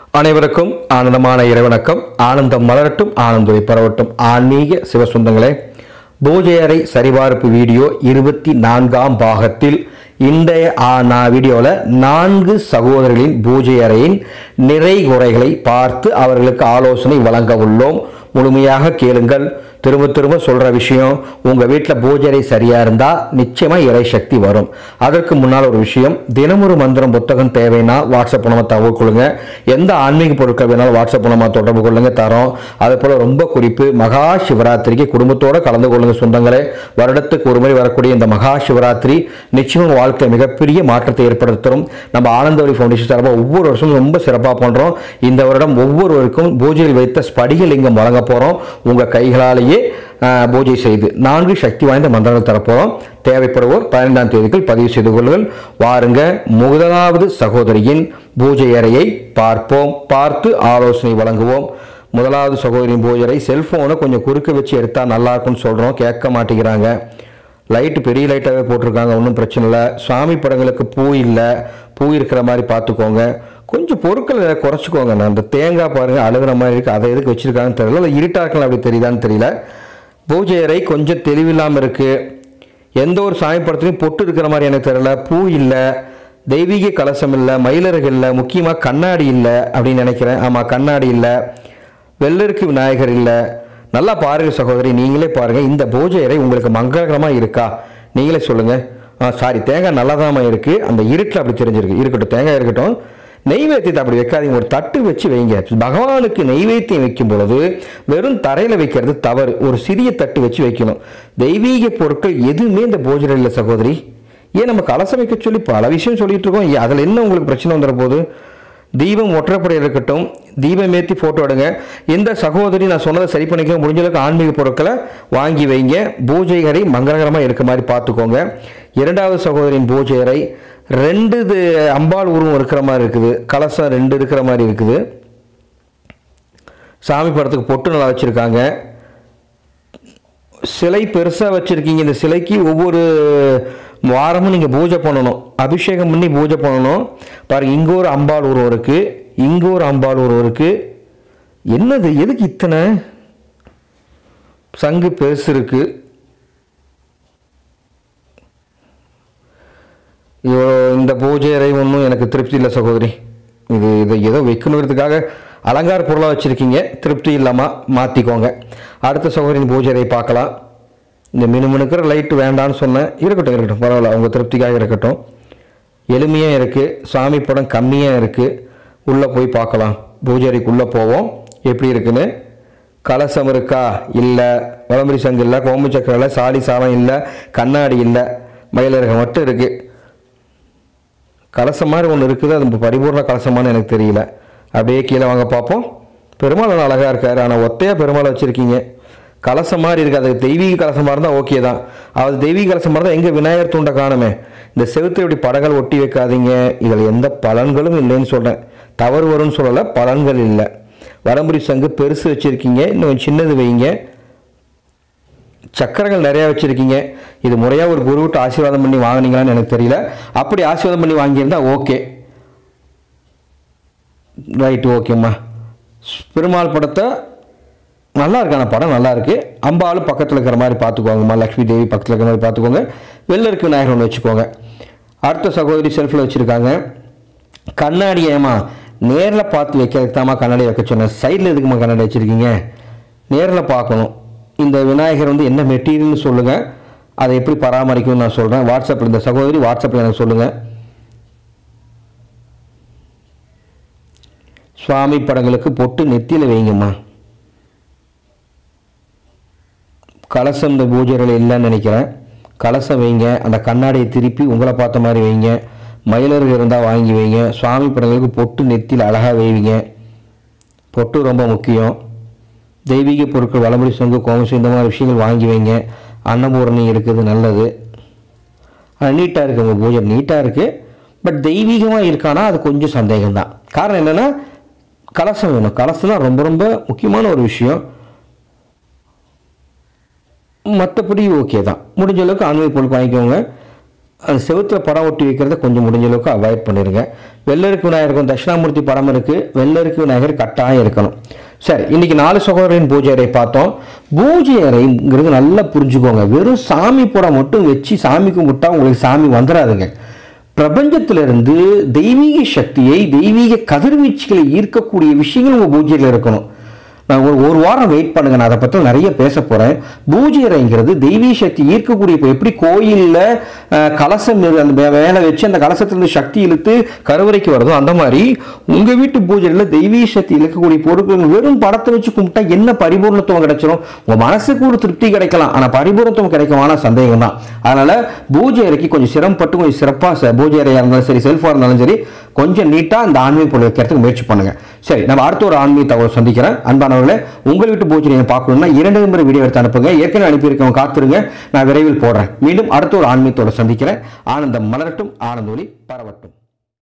அனைவருக்கும் ஆனந்தமான இறைவணக்கம் ஆனந்தம் மலரட்டும் ஆனந்தொலி பரவட்டும் ஆன்மீக சிவசுந்தங்களே பூஜை அறை சரிபார்ப்பு வீடியோ இருபத்தி நான்காம் பாகத்தில் இன்றைய ஆ- நான் வீடியோவில் நான்கு சகோதரர்களின் பூஜை அறையின் நிறை குறைகளை பார்த்து அவர்களுக்கு ஆலோசனை வழங்க உள்ளோம் முழுமையாக கேளுங்கள் திரும்ப திரும்ப சொல்ற விஷயம் உங்க வீட்டில் பூஜை சரியா இருந்தா நிச்சயமா இறை சக்தி வரும் அதற்கு முன்னால் ஒரு விஷயம் தினமொரு மந்திரம் புத்தகம் தேவைன்னா வாட்ஸ்அப் மூலமா தகவல் கொள்ளுங்க எந்த ஆன்மீக பொருட்கள் வேணாலும் வாட்ஸ்அப் மூலமா தொடர்பு கொள்ளுங்க தரோம் அதே போல ரொம்ப குறிப்பு மகா சிவராத்திரிக்கு குடும்பத்தோட கலந்து கொள்ளுங்க சொந்தங்களே வருடத்துக்கு ஒரு முறை வரக்கூடிய இந்த மகா சிவராத்திரி நிச்சயம் உங்க வாழ்க்கை மிகப்பெரிய மாற்றத்தை ஏற்படுத்தும் நம்ம ஆனந்தவரி ஃபவுண்டேஷன் சார்பாக ஒவ்வொரு வருஷமும் ரொம்ப சிறப்பாக பண்றோம் இந்த வருடம் ஒவ்வொருவருக்கும் பூஜையில் வைத்த ஸ்படிகலிங்கம் வழங்க போறோம் உங்க கைகளாலேயே ஆஹ், பூஜை செய்து நான்கு சக்தி வாய்ந்த மந்திரங்கள் தரப்போறோம் தேவைப்படுவோர் பதினைந்தாம் தேதிக்குள் பதிவு செய்து கொள்ளுங்கள் வாருங்க முதலாவது சகோதரியின் பூஜை அறையை பார்ப்போம் பார்த்து ஆலோசனை வழங்குவோம் முதலாவது சகோதரியின் பூஜை அறை செல்போனை கொஞ்சம் குறுக்க வச்சு எடுத்தா நல்லா இருக்கும்னு சொல்றோம் கேட்க மாட்டேங்கிறாங்க லைட்டு பெரிய லைட்டாகவே போட்டிருக்காங்க ஒன்றும் பிரச்சனை இல்லை சாமி படங்களுக்கு பூ இல்லை பூ இருக்கிற மாதிரி பார்த்துக்கோங்க கொஞ்சம் பொருட்களை குறைச்சிக்கோங்க நான் அந்த தேங்காய் பாருங்க அழுகுற மாதிரி இருக்கு அதை எதுக்கு வச்சிருக்காங்கன்னு தெரியல இல்லை இருட்டா இருக்கலாம் அப்படி தெரியுதான்னு தெரியல பூஜை அறை கொஞ்சம் தெளிவில்லாமல் இருக்கு எந்த ஒரு சாமி படத்துலையும் பொட்டு இருக்கிற மாதிரி எனக்கு தெரியல பூ இல்லை தெய்வீக கலசம் இல்லை மயிலர்கள் இல்லை முக்கியமாக கண்ணாடி இல்லை அப்படின்னு நினைக்கிறேன் ஆமாம் கண்ணாடி இல்லை வெள்ளருக்கு விநாயகர் இல்லை நல்லா பாருங்க சகோதரி நீங்களே பாருங்க இந்த பூஜை அறை உங்களுக்கு மங்களகரமா இருக்கா நீங்களே சொல்லுங்க ஆ சாரி தேங்காய் நல்லாதாம்மா இருக்கு அந்த இருட்டில் அப்படி தெரிஞ்சிருக்கு இருக்கட்டும் தேங்காய் இருக்கட்டும் நெய்வேத்தியத்தை அப்படி வைக்காதீங்க ஒரு தட்டு வச்சு வைங்க பகவானுக்கு நெய்வேத்தியம் வைக்கும் பொழுது வெறும் தரையில் வைக்கிறது தவறு ஒரு சிறிய தட்டு வச்சு வைக்கணும் தெய்வீக பொருட்கள் எதுவுமே இந்த பூஜை இல்லை சகோதரி ஏன் நம்ம கலசம் வைக்க சொல்லி பல விஷயம் சொல்லிட்டு இருக்கோம் ஏன் அதில் என்ன உங்களுக்கு பிரச்சனை வந்துட போகுது தீபம் ஒற்றைப்படை இருக்கட்டும் தீபம் ஏற்றி ஃபோட்டோ எடுங்க எந்த சகோதரி நான் சொன்னதை சரி பண்ணிக்க முடிஞ்ச அளவுக்கு ஆன்மீக பொருட்களை வாங்கி வைங்க பூஜை அறை மங்களகரமாக இருக்க மாதிரி பார்த்துக்கோங்க இரண்டாவது சகோதரியின் பூஜை அறை ரெண்டு இது அம்பாள் உருவம் இருக்கிற மாதிரி இருக்குது கலசம் ரெண்டு இருக்கிற மாதிரி இருக்குது சாமி படத்துக்கு பொட்டு நல்லா வச்சுருக்காங்க சிலை பெருசாக வச்சுருக்கீங்க இந்த சிலைக்கு ஒவ்வொரு வாரமும் நீங்கள் பூஜை பண்ணணும் அபிஷேகம் பண்ணி பூஜை பண்ணணும் பாருங்க இங்கே ஒரு அம்பாள் உருவம் இருக்குது இங்கே ஒரு அம்பாள் உருவம் இருக்குது என்னது எதுக்கு இத்தனை சங்கு பெருசு இருக்குது ஐயோ இந்த பூஜை அறை ஒன்றும் எனக்கு திருப்தி இல்லை சகோதரி இது இதை ஏதோ வைக்கணுங்கிறதுக்காக அலங்கார பொருளாக வச்சுருக்கீங்க திருப்தி இல்லாமல் மாற்றிக்கோங்க அடுத்த சகோதரின் பூஜை அறை பார்க்கலாம் இந்த மினுமினுக்கிற லைட்டு வேண்டான்னு சொன்னேன் இருக்கட்டும் இருக்கட்டும் பரவாயில்ல அவங்க திருப்திக்காக இருக்கட்டும் எளிமையாக இருக்குது சாமி படம் கம்மியாக இருக்குது உள்ளே போய் பார்க்கலாம் பூஜை அறைக்குள்ளே போவோம் எப்படி இருக்குன்னு கலசம் இருக்கா இல்லை வளம்பரி சங்கு இல்லை கோம்பு சக்கரம் இல்லை சாடி சாலம் இல்லை கண்ணாடி இல்லை மயிலரகம் மட்டும் இருக்குது கலசம் மாதிரி ஒன்று இருக்குது அது பரிபூர்ண கலசமானு எனக்கு தெரியல அப்படியே கீழே வாங்க பார்ப்போம் பெருமாள் நல்லா அழகாக இருக்காரு ஆனால் ஒத்தையாக பெருமாள் வச்சுருக்கீங்க கலசம் மாதிரி இருக்குது அது தெய்வீக கலசமாக இருந்தால் ஓகே தான் அது தெய்வீக கலசமாக இருந்தால் எங்கே விநாயகர் தூண்டை காணுமே இந்த செவுத்துல இப்படி படங்கள் ஒட்டி வைக்காதீங்க இதில் எந்த பலன்களும் இல்லைன்னு சொல்கிறேன் தவறு வரும்னு சொல்லலை பலன்கள் இல்லை வடம்புரி சங்கு பெருசு வச்சுருக்கீங்க இன்னும் சின்னது வைங்க சக்கரங்கள் நிறைய வச்சிருக்கீங்க இது முறையாக ஒரு குருவிட்டு ஆசீர்வாதம் பண்ணி வாங்குனீங்களான்னு எனக்கு தெரியல அப்படி ஆசீர்வாதம் பண்ணி வாங்கியிருந்தா ஓகே ரைட்டு ஓகேம்மா பெருமாள் படத்தை நல்லா இருக்கான படம் நல்லா இருக்கு அம்பாலும் பக்கத்தில் இருக்கிற மாதிரி பார்த்துக்கோங்கம்மா லக்ஷ்மி தேவி பக்கத்தில் இருக்கிற மாதிரி பார்த்துக்கோங்க வெளில இருக்க விநாயகர் ஒன்று வச்சுக்கோங்க அடுத்த சகோதரி செல்ஃபில் வச்சுருக்காங்க கண்ணாடி ஏமா நேரில் பார்த்து வைக்கிறதுக்கு தாம்மா கண்ணாடி வைக்க சொன்னேன் சைடில் எதுக்குமா கண்ணாடி வச்சுருக்கீங்க நேரில் பார்க்கணும் இந்த விநாயகர் வந்து என்ன மெட்டீரியல்னு சொல்லுங்கள் அதை எப்படி பராமரிக்கணும்னு நான் சொல்கிறேன் வாட்ஸ்அப்பில் இந்த சகோதரி வாட்ஸ்அப்பில் எனக்கு சொல்லுங்கள் சுவாமி படங்களுக்கு பொட்டு நெத்தியில் வைங்கம்மா கலசம் இந்த பூஜைகள் இல்லைன்னு நினைக்கிறேன் கலசம் வைங்க அந்த கண்ணாடியை திருப்பி உங்களை பார்த்த மாதிரி வைங்க மயிலர்கள் இருந்தால் வாங்கி வைங்க சுவாமி படங்களுக்கு பொட்டு நெத்தியில் அழகாக வைவீங்க பொட்டு ரொம்ப முக்கியம் தெய்வீக பொருட்கள் வளமுறை சங்கு கோமசம் இந்த மாதிரி விஷயங்கள் வாங்கி வைங்க அன்னபூரணி இருக்குது நல்லது நீட்டாக இருக்குது உங்கள் பூஜை நீட்டாக இருக்குது பட் தெய்வீகமாக இருக்கானா அது கொஞ்சம் சந்தேகம்தான் காரணம் என்னென்னா கலசம் வேணும் கலசம் தான் ரொம்ப ரொம்ப முக்கியமான ஒரு விஷயம் மற்றபடி ஓகே தான் முடிஞ்ச அளவுக்கு ஆன்மீக பொருள் வாங்கிக்கோங்க அந்த செவுத்துல படம் ஒட்டி வைக்கிறத கொஞ்சம் முடிஞ்ச அளவுக்கு அவாய்ட் பண்ணிடுங்க வெள்ளருக்கு விநாயகருக்கும் தட்சிணாமூர்த்தி படம் இருக்கு வெள்ளருக்கு விநாயகர் கட்டாயம் இருக்கணும் சரி இன்னைக்கு நாலு சகோதரின் பூஜை அறை பார்த்தோம் பூஜை அறைங்கிறது நல்லா புரிஞ்சுக்கோங்க வெறும் சாமி படம் மட்டும் வச்சு சாமி கும்பிட்டா உங்களுக்கு சாமி வந்துடாதுங்க பிரபஞ்சத்திலிருந்து தெய்வீக சக்தியை தெய்வீக கதிர்வீச்சுகளை ஈர்க்கக்கூடிய விஷயங்கள் உங்கள் பூஜையில் இருக்கணும் நான் ஒரு ஒரு வாரம் வெயிட் பண்ணுங்க நான் அதை பற்றி நிறைய பேச போகிறேன் பூஜை அறைங்கிறது தெய்வீக சக்தி ஈர்க்கக்கூடிய இப்போ எப்படி கோயிலில் கலசம் இரு- அந்த மே- மேலே வச்சு அந்த கலசத்திலிருந்து சக்தி இழுத்து கருவறைக்கு வருதோ அந்த மாதிரி உங்கள் வீட்டு பூஜையில் தெய்வீக சக்தி இழுக்கக்கூடிய பொருட்கள் வெறும் படத்தை வச்சு கும்பிட்டா என்ன பரிபூர்ணத்துவம் கிடைச்சிடும் உங்கள் மனசுக்கு ஒரு திருப்தி கிடைக்கலாம் ஆனால் பரிபூர்ணத்துவம் கிடைக்குமான சந்தேகம் தான் அதனால் பூஜை அறைக்கு கொஞ்சம் சிரமப்பட்டு கொஞ்சம் சிறப்பாக பூஜை அறையாக இருந்தாலும் சரி செல்ஃபாக இருந்தாலும் சரி கொஞ்சம் நீட்டாக இந்த ஆன்மீக பொருள் வைக்கிறதுக்கு முயற்சி பண்ணுங்க சரி நம்ம அடுத்த ஒரு ஆன்மீக தகவல் சந்திக்கிறேன் அன்பானவர்களே உங்கள் வீட்டு பூஜை நீங்கள் பார்க்கணும்னா இரண்டு நம்பர் வீடியோ எடுத்து அனுப்புங்க ஏற்கனவே அனுப்பியிருக்கவங்க காத்துருங்க நான் விரைவில் போடுறேன் மீண்டும் அடுத்த ஒரு ஆன்மீகத்தோட சந்திக்கிறேன் ஆனந்தம் மலரட்டும் ஆனந்த ஒளி பரவட்டும்